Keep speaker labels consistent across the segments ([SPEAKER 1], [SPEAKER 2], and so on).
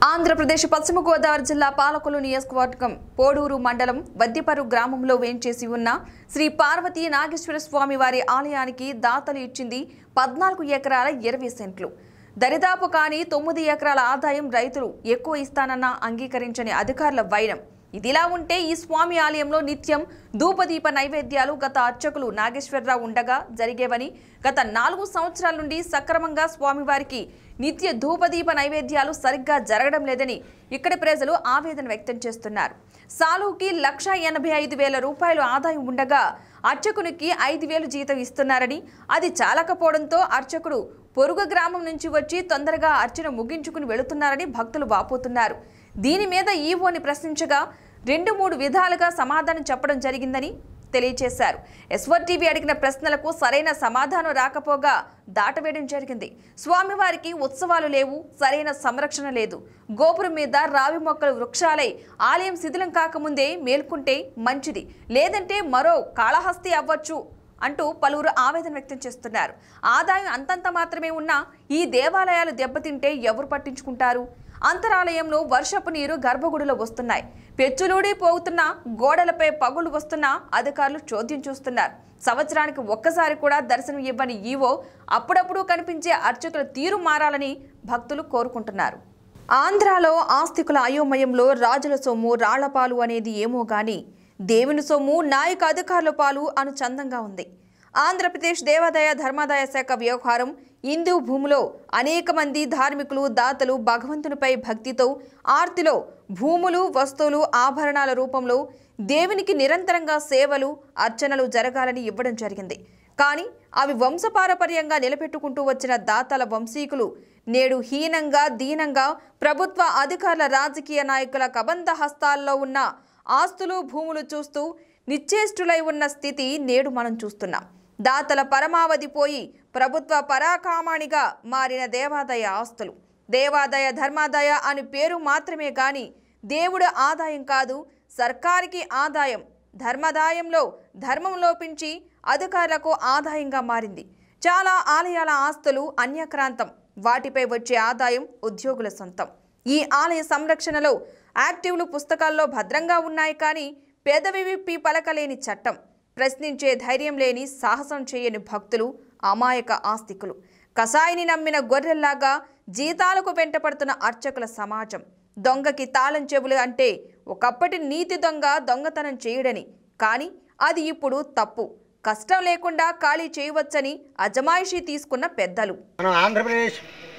[SPEAKER 1] ఆంధ్రప్రదేశ్ పశ్చిమ గోదావరి జిల్లా పాలకొల్లు నియోజకవర్గం పోడూరు మండలం వద్దిపరు గ్రామంలో వేంచేసి ఉన్న శ్రీ పార్వతీ నాగేశ్వర స్వామి వారి ఆలయానికి దాతలు ఇచ్చింది పద్నాలుగు ఎకరాల ఇరవై సెంట్లు దరిదాపు కాని తొమ్మిది ఎకరాల ఆదాయం రైతులు ఎక్కువ ఇస్తానన్న అంగీకరించని అధికారుల వైరం ఇదిలా ఉంటే ఈ స్వామి ఆలయంలో నిత్యం ధూపదీప నైవేద్యాలు గత అర్చకులు నాగేశ్వరరావు ఉండగా జరిగేవని గత నాలుగు సంవత్సరాల నుండి సక్రమంగా స్వామివారికి నిత్య ధూపదీప నైవేద్యాలు సరిగ్గా జరగడం లేదని ఇక్కడి ప్రజలు ఆవేదన వ్యక్తం చేస్తున్నారు సాలుకి లక్ష ఎనభై ఐదు వేల రూపాయలు ఆదాయం ఉండగా అర్చకునికి ఐదు వేలు జీతం ఇస్తున్నారని అది చాలకపోవడంతో అర్చకుడు పొరుగు గ్రామం నుంచి వచ్చి తొందరగా అర్చన ముగించుకుని వెళుతున్నారని భక్తులు వాపోతున్నారు దీని మీద ఈవోని ప్రశ్నించగా రెండు మూడు విధాలుగా సమాధానం చెప్పడం జరిగిందని తెలియజేశారు ఎస్వర్ టీవీ అడిగిన ప్రశ్నలకు సరైన సమాధానం రాకపోగా దాటవేయడం జరిగింది స్వామివారికి ఉత్సవాలు లేవు సరైన సంరక్షణ లేదు గోపురం మీద రావి మొక్కలు వృక్షాలై ఆలయం శిథిలం కాకముందే మేల్కుంటే మంచిది లేదంటే మరో కాళహస్తి అవ్వచ్చు అంటూ పలువురు ఆవేదన వ్యక్తం చేస్తున్నారు ఆదాయం అంతంత మాత్రమే ఉన్నా ఈ దేవాలయాలు దెబ్బతింటే ఎవరు పట్టించుకుంటారు అంతరాలయంలో వర్షపు నీరు గర్భగుడిలో వస్తున్నాయి పెచ్చులూడి పోతున్న గోడలపై పగులు వస్తున్నా అధికారులు చోద్యం చూస్తున్నారు సంవత్సరానికి ఒక్కసారి కూడా దర్శనం ఇవ్వని ఈవో అప్పుడప్పుడు కనిపించే అర్చకుల తీరు మారాలని భక్తులు కోరుకుంటున్నారు ఆంధ్రాలో ఆస్తికుల అయోమయంలో రాజుల సొమ్ము రాళ్లపాలు అనేది ఏమో గాని దేవుని సొమ్ము నాయక అధికారుల పాలు అను చందంగా ఉంది ఆంధ్రప్రదేశ్ దేవాదాయ ధర్మాదాయ శాఖ వ్యవహారం హిందూ భూమిలో అనేక మంది ధార్మికులు దాతలు భగవంతునిపై భక్తితో ఆర్తిలో భూములు వస్తువులు ఆభరణాల రూపంలో దేవునికి నిరంతరంగా సేవలు అర్చనలు జరగాలని ఇవ్వడం జరిగింది కానీ అవి వంశపారపర్యంగా నిలబెట్టుకుంటూ వచ్చిన దాతల వంశీకులు నేడు హీనంగా దీనంగా ప్రభుత్వ అధికారుల రాజకీయ నాయకుల కబంధ హస్తాల్లో ఉన్న ఆస్తులు భూములు చూస్తూ నిశ్చేష్టులై ఉన్న స్థితి నేడు మనం చూస్తున్నాం దాతల పరమావధి పోయి ప్రభుత్వ పరాకామాణిగా మారిన దేవాదాయ ఆస్తులు దేవాదాయ ధర్మాదాయ అని పేరు మాత్రమే గాని దేవుడు ఆదాయం కాదు సర్కారికి ఆదాయం ధర్మదాయంలో ధర్మం లోపించి అధికారులకు ఆదాయంగా మారింది చాలా ఆలయాల ఆస్తులు అన్యక్రాంతం వాటిపై వచ్చే ఆదాయం ఉద్యోగుల సొంతం ఈ ఆలయ సంరక్షణలో యాక్టివ్లు పుస్తకాల్లో భద్రంగా ఉన్నాయి కానీ పెదవి విప్పి పలకలేని చట్టం ప్రశ్నించే ధైర్యం లేని సాహసం చేయని భక్తులు అమాయక ఆస్తికులు కసాయిని నమ్మిన గొర్రెల్లాగా జీతాలకు వెంటపడుతున్న అర్చకుల సమాజం దొంగకి తాళం చెవులు అంటే ఒకప్పటి నీతి దొంగ దొంగతనం చేయడని కానీ అది ఇప్పుడు తప్పు కష్టం లేకుండా ఖాళీ చేయవచ్చని అజమాయిషీ తీసుకున్న పెద్దలు
[SPEAKER 2] మనం ఆంధ్రప్రదేశ్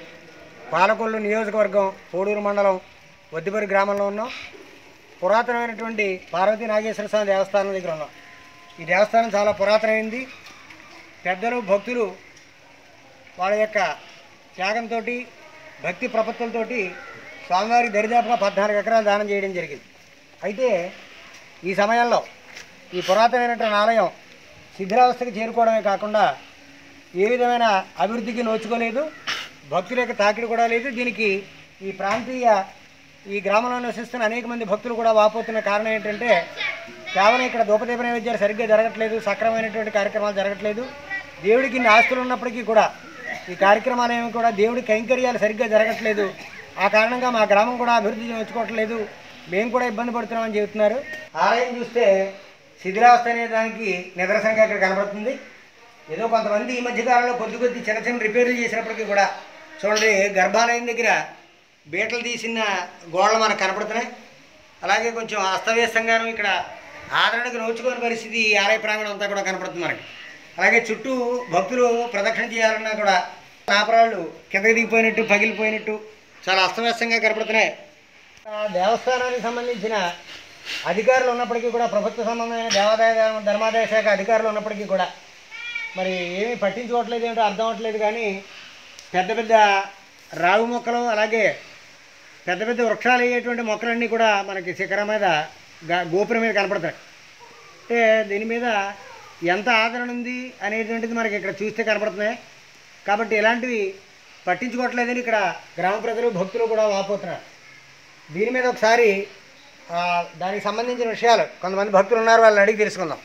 [SPEAKER 2] పాలకొల్లు నియోజకవర్గం పోడూరు మండలం వద్దిపరి గ్రామంలో ఉన్నాం పురాతనమైనటువంటి పార్వతీ నాగేశ్వర స్వామి దేవస్థానం దగ్గర ఉన్నాం ఈ దేవస్థానం చాలా పురాతనమైంది పెద్దలు భక్తులు వాళ్ళ యొక్క త్యాగంతో భక్తి ప్రపత్తులతోటి స్వామివారికి దరిదాపుగా పద్నాలుగు ఎకరాలు దానం చేయడం జరిగింది అయితే ఈ సమయంలో ఈ పురాతనమైనటువంటి ఆలయం శిథిలావస్థకి చేరుకోవడమే కాకుండా ఏ విధమైన అభివృద్ధికి నోచుకోలేదు భక్తుల యొక్క తాకిడి కూడా లేదు దీనికి ఈ ప్రాంతీయ ఈ గ్రామంలో నివసిస్తున్న అనేక మంది భక్తులు కూడా వాపోతున్న కారణం ఏంటంటే కేవలం ఇక్కడ దూపదీప నైవేద్యాలు సరిగ్గా జరగట్లేదు సక్రమైనటువంటి కార్యక్రమాలు జరగట్లేదు దేవుడికి ఇన్ని ఆస్తులు ఉన్నప్పటికీ కూడా ఈ కార్యక్రమాలు ఏమి కూడా దేవుడి కైంకర్యాలు సరిగ్గా జరగట్లేదు ఆ కారణంగా మా గ్రామం కూడా అభివృద్ధి నోచుకోవట్లేదు మేము కూడా ఇబ్బంది పడుతున్నామని చెబుతున్నారు ఆలయం చూస్తే శిథిలావస్థ అనే దానికి నిదర్శనంగా ఇక్కడ కనబడుతుంది ఏదో కొంతమంది ఈ మధ్యకాలంలో కొద్ది కొద్ది చిన్న చిన్న రిపేర్లు చేసినప్పటికీ కూడా చూడండి గర్భాలయం దగ్గర బీటలు తీసిన గోడలు మనకు కనపడుతున్నాయి అలాగే కొంచెం అస్తవ్యస్తంగాను ఇక్కడ ఆదరణకు నోచుకోని పరిస్థితి ఈ ఆలయ ప్రాంగణం అంతా కూడా కనపడుతుంది మనకి అలాగే చుట్టూ భక్తులు ప్రదక్షిణ చేయాలన్నా కూడా నాపరాళ్ళు కిందకి దిగిపోయినట్టు పగిలిపోయినట్టు చాలా అస్తవ్యస్తంగా కనపడుతున్నాయి ఆ దేవస్థానానికి సంబంధించిన అధికారులు ఉన్నప్పటికీ కూడా ప్రభుత్వ సంబంధమైన దేవాదాయ ధర్మ- ధర్మాదాయ శాఖ అధికారులు ఉన్నప్పటికీ కూడా మరి ఏమీ పట్టించుకోవట్లేదు ఏంటో అర్థం అవ్వట్లేదు కానీ పెద్ద పెద్ద రావి మొక్కలు అలాగే పెద్ద పెద్ద వృక్షాలు అయ్యేటువంటి మొక్కలన్నీ కూడా మనకి శిఖరం మీద గా- గోపురం మీద కనపడతాయి అంటే దీని మీద ఎంత ఆదరణ ఉంది అనేటువంటిది మనకి ఇక్కడ చూస్తే కనపడుతున్నాయి కాబట్టి ఇలాంటివి పట్టించుకోవట్లేదని ఇక్కడ గ్రామ ప్రజలు భక్తులు కూడా వాపోతున్నారు దీని మీద ఒకసారి ఆ, దానికి సంబంధించిన విషయాలు కొంతమంది భక్తులు ఉన్నారు వాళ్ళని అడిగి తెలుసుకుందాం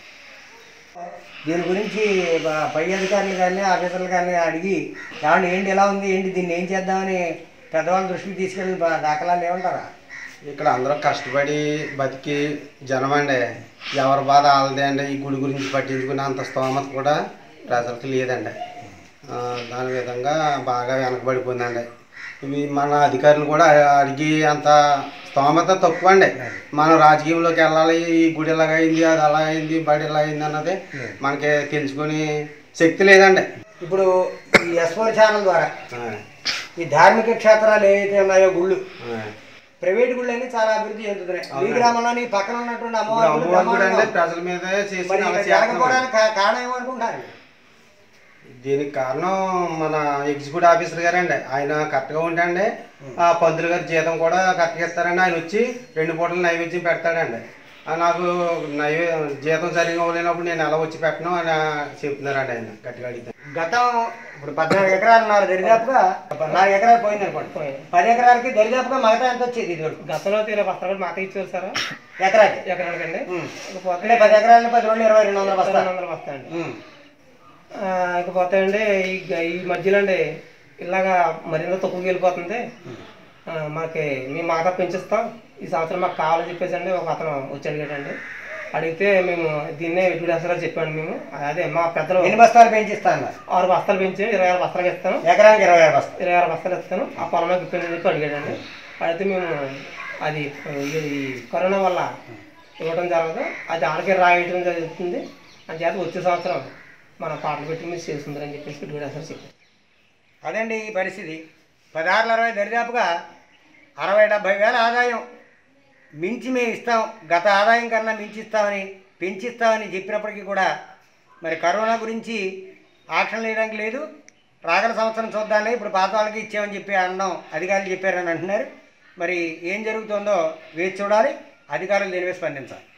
[SPEAKER 2] దీని గురించి బ- పై అధికారులు కానీ ఆఫీసర్లు కానీ అడిగి ఏమండి ఏంటి ఎలా ఉంది ఏంటి దీన్ని ఏం చేద్దామని పెద్దవాళ్ళ దృష్టికి తీసుకెళ్ళిన బా- దాఖలాలు ఏమంటారా
[SPEAKER 3] ఇక్కడ అందరూ కష్టపడి బతికి జనం అండి ఎవరి బాధ వాళ్ళదే అండి ఈ గుడి గురించి పట్టించుకునే అంత స్తోమత కూడా ప్రజలకు లేదండి ఆ, దాని విధంగా బాగా వెనకబడిపోయిందండి ఇవి మన అధికారులు కూడా అడిగి అంత స్తోమత తక్కువ అండి మనం రాజకీయంలోకి వెళ్ళాలి ఈ గుడి ఎలాగ అయింది అది అలా అయింది బడి ఎలా అయింది అన్నది మనకి తెలుసుకుని శక్తి లేదండి
[SPEAKER 2] ఇప్పుడు ఈ ఎస్ఫోర్ ఛానల్ ద్వారా
[SPEAKER 3] ఆ,
[SPEAKER 2] ఈ ధార్మిక క్షేత్రాలు ఏవైతే ఉన్నాయో గుళ్ళు
[SPEAKER 3] ఆ.
[SPEAKER 2] ప్రైవేట్ గుళ్ళు అన్ని చాలా అభివృద్ధి చెందుతున్నాయి ఈ
[SPEAKER 3] అవునండి.
[SPEAKER 2] గ్రామంలోని పక్కన ఉన్నటువంటి
[SPEAKER 3] ఇప్పుడు
[SPEAKER 2] అమ్మవారి గుడి
[SPEAKER 3] అమ్మవారు కూడా అండి
[SPEAKER 2] బ్రహ్మాండంగా
[SPEAKER 3] ప్రజల మీద చేసి
[SPEAKER 2] మరి
[SPEAKER 3] అలా
[SPEAKER 2] ఇక్కడ
[SPEAKER 3] చేస్తున్నాం.
[SPEAKER 2] జరగకపోవడానికి కా- కారణం ఏమనుకుంటారు
[SPEAKER 3] దీనికి కారణం మన ఎగ్జిక్యూటివ్ ఆఫీసర్ గారండి ఆయన కరెక్ట్గా ఉంటాండి ఆ పంతులు గారి జీతం కూడా కరెక్ట్గా ఇస్తారండి ఆయన వచ్చి రెండు పూటలు నైవేద్యం పెడతాడండి ఆ నాకు నైవే జీతం సరిగా ఇవ్వలేనప్పుడు నేను ఎలా వచ్చి పెట్టను అని చెప్తున్నారండి ఆయన గట్టిగా అడిగితే
[SPEAKER 2] గతం ఇప్పుడు పద్నాలుగు ఎకరాలు ఉన్నారు దరిదాపుగా పద్నాలుగు ఎకరాలు పోయింది అనుకోండి పది ఎకరాలకి దరిదాపుగా మిగతా ఎంత వచ్చేది ఇది వరకు
[SPEAKER 4] గతంలో తీరే బస్తాలు మాత ఇచ్చారు సార్
[SPEAKER 2] ఎకరాకి
[SPEAKER 4] ఎకరానికండి
[SPEAKER 2] ఉమ్.
[SPEAKER 4] ఇకపోతే
[SPEAKER 2] అంటే పది ఎకరాలని పది రెండు ఇరవై రెండు వందల
[SPEAKER 4] రెండు
[SPEAKER 2] బస్తాలు
[SPEAKER 4] వందలు బస్తా అండి
[SPEAKER 2] ఉమ్.
[SPEAKER 4] ఆ, ఇకపోతే అండి ఈ గ- ఈ మధ్యలో అండి ఇలాగా మరింత తక్కువకి వెళ్ళిపోతుంది ఆ, మాకి మేము మాత పెంచిస్తాం ఈ సంవత్సరం మాకు కావాలని చెప్పేసి అండి ఒక అతను వచ్చి అడిగాడండి అడిగితే మేము దీన్నే ఎటువంటి చెప్పాను మేము అదే మా పెద్దలు
[SPEAKER 2] ఎన్ని బస్తాలు పెంచిస్తా అన్నారు
[SPEAKER 4] ఆరు బస్తాలు పెంచి ఇరవై ఆరు బస్తాలకు ఇస్తాను
[SPEAKER 2] ఎకరానికి ఇరవై ఆరు బస్తాలు
[SPEAKER 4] ఇరవై ఆరు బస్తాలు ఇస్తాను ఆ పొలంలోకి ఇప్పని చెప్పి అడిగాడండి అడిగితే మేము అది ఈ ఈ కరోనా వల్ల ఇవ్వడం జరగదు అది ఆడకే రాయటం జరుగుతుంది అని చేత వచ్చే సంవత్సరం మన పాటలు పెట్టి మీరు చేస్తుందని చెప్పేసి పెట్టుకునేస్తారు చెప్పారు
[SPEAKER 2] అదండి ఈ పరిస్థితి పదహారుల అరవై దరిదాపుగా అరవై డెబ్భై వేల ఆదాయం మించి మేము ఇస్తాం గత ఆదాయం కన్నా మించి ఇస్తామని పెంచిస్తామని చెప్పినప్పటికీ కూడా మరి కరోనా గురించి ఆక్షన్ వేయడానికి లేదు రాగల సంవత్సరం చూద్దాంలే ఇప్పుడు పాత వాళ్ళకి ఇచ్చామని చెప్పి అనడం అధికారులు చెప్పారని అంటున్నారు మరి ఏం జరుగుతుందో వేచి చూడాలి అధికారులు దీనిపై స్పందించాలి